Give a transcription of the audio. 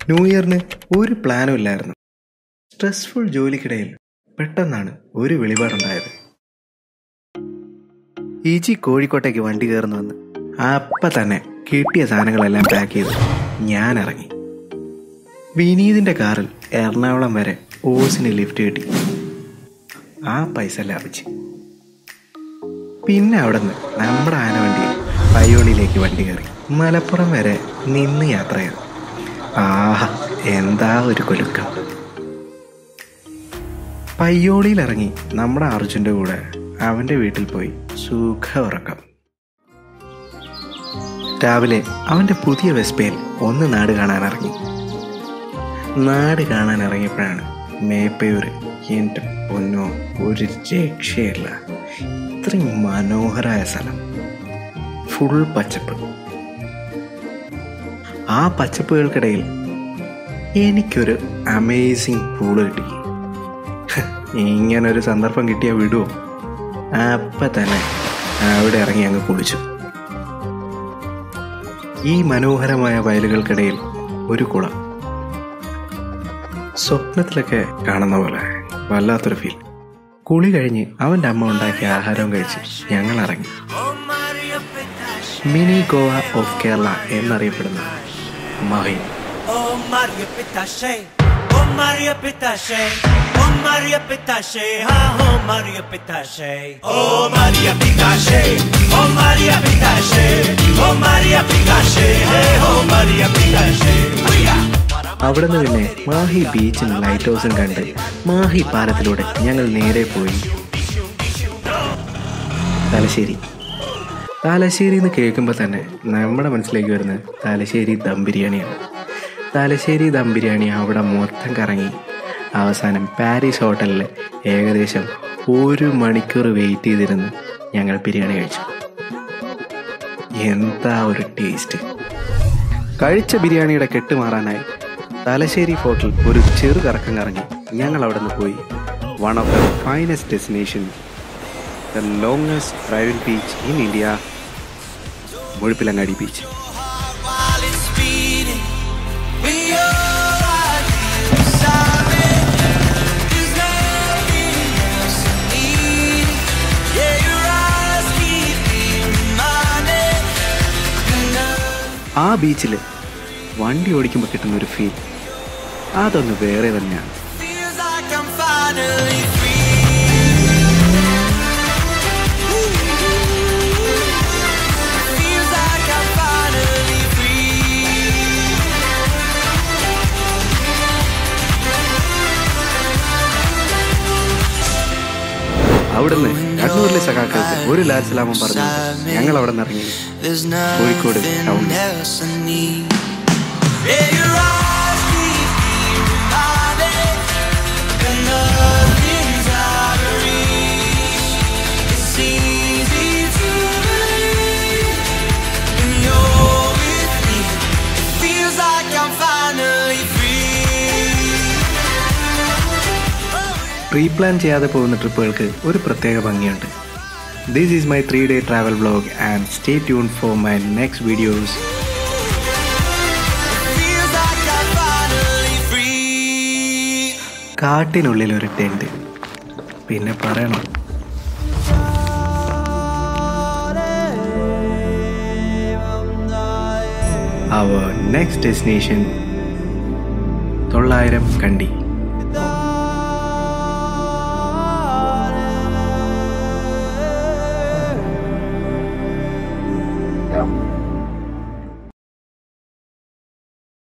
New ഇയറിന് ഒരു പ്ലാനും ഇല്ലായിരുന്നു സ്ട്രെസ്ഫുൾ ജോലിക്കിടയിൽ പെട്ടെന്നാണ് ഒരു വെളിപാടുണ്ടായത് ഈച്ചി കോഴിക്കോട്ടേക്ക് വണ്ടി കയറുന്നുവെന്ന് അപ്പം തന്നെ കിട്ടിയ സാധനങ്ങളെല്ലാം പാക്ക് ചെയ്ത് ഞാൻ ഇറങ്ങി വിനീതിൻ്റെ കാറിൽ എറണാകുളം വരെ ഓസിന് ലിഫ്റ്റ് കിട്ടി ആ പൈസ ലാഭിച്ച് പിന്നെ അവിടെ നിന്ന് നമ്മുടെ ആന വണ്ടിയിൽ പയ്യോളിയിലേക്ക് വണ്ടി കയറി മലപ്പുറം വരെ നിന്ന് യാത്ര ചെയ്തു ആഹാ എന്താ ഒരു കൊലുക്കം പയ്യോളിയിൽ ഇറങ്ങി നമ്മുടെ അർജുൻ്റെ കൂടെ അവൻ്റെ വീട്ടിൽ പോയി സുഖ ഉറക്കം രാവിലെ അവൻ്റെ പുതിയ വെസ്പയിൽ ഒന്ന് നാട് കാണാൻ ഇറങ്ങി നാട് കാണാൻ ഇറങ്ങിയപ്പോഴാണ് മേപ്പയൂര് എൻ്റെ പൊന്നോ ഒരു രക്ഷയില്ല ഇത്രയും മനോഹരമായ സ്ഥലം ഫുൾ പച്ചപ്പ് ആ പച്ചപ്പുകൾക്കിടയിൽ എനിക്കൊരു അമേസിങ് പൂള് കിട്ടി ഇങ്ങനൊരു സന്ദർഭം കിട്ടിയാൽ വിടുമോ അപ്പം തന്നെ അവിടെ ഇറങ്ങി അങ്ങ് കുളിച്ചു ഈ മനോഹരമായ വയലുകൾക്കിടയിൽ ഒരു കുളം സ്വപ്നത്തിലൊക്കെ കാണുന്ന പോലെ വല്ലാത്തൊരു ഫീൽ കുളി കഴിഞ്ഞ് അവൻ്റെ അമ്മ ഉണ്ടാക്കിയ ആഹാരവും കഴിച്ച് ഞങ്ങൾ ഇറങ്ങി മിനി ഗോവ ഓഫ് കേരള എന്നറിയപ്പെടുന്ന Mahi Oh Maria Pitache, oh Maria Pitache, oh Maria Pitache, ha oh Maria Pitache, oh Maria Pitache, oh Maria Pitache, oh Maria Pitache, hey oh Maria Pitache, Maria. അവിടെ നിന്ന് പിന്നെ മാഹി ബീച്ചും ലൈറ്റ് ഹൗസും കണ്ട് മാഹി പാലത്തിലൂടെ ഞങ്ങൾ നേരെ പോയി തലശ്ശേരി തലശ്ശേരി എന്ന് കേൾക്കുമ്പോൾ തന്നെ നമ്മുടെ മനസ്സിലേക്ക് വരുന്നത് തലശ്ശേരി ദം ബിരിയാണിയാണ് തലശ്ശേരി ദം ബിരിയാണി അവിടെ മൊത്തം കറങ്ങി അവസാനം പാരീസ് ഹോട്ടലിൽ ഏകദേശം ഒരു മണിക്കൂർ വെയിറ്റ് ചെയ്തിരുന്ന് ഞങ്ങൾ ബിരിയാണി കഴിച്ചു എന്താ ഒരു ടേസ്റ്റ് കഴിച്ച ബിരിയാണിയുടെ കെട്ടുമാറാനായി തലശ്ശേരി ഫോർട്ടിൽ ഒരു ചെറു കറക്കം കറങ്ങി ഞങ്ങൾ അവിടെ നിന്ന് പോയി one of the finest destination the longest private beach in India Muzhappilangad beach While it's speeding, when you're right here beside me, there's nothing else I need. Yeah, your eyes keep me reminded. Nothing ആ ബീച്ചിൽ വണ്ടി ഓടിക്കുമ്പോൾ കിട്ടുന്ന ഒരു feel അതൊന്ന് വേറെ തന്നെയാണ് feels like I'm finally free. Feels like I'm finally free. അവിടുന്ന് കണ്ണൂരിലെ സഖാക്കൾക്ക് ഒരു ലാൽ സലാമം പറഞ്ഞു ഞങ്ങൾ അവിടെ നിന്ന് ഇറങ്ങി There's കോഴിക്കോട് nothing ടൗണിൽ else I need. Yeah, your eyes keep me reminded that nothing's out of reach. It's easy to believe when you're with me. It feels like I'm finally free. Pre plan ചെയ്യാതെ പോകുന്ന ട്രിപ്പുകൾക്ക് ഒരു പ്രത്യേക ഭംഗിയുണ്ട് this is my three day travel vlog and stay tune for my next videos Feels like I'm finally free. കാട്ടിനുള്ളിൽ ഒരു tent പിന്നെ പറയണം അവർ നെക്സ്റ്റ് ഡെസ്റ്റിനേഷൻ തൊള്ളായിരം കണ്ടി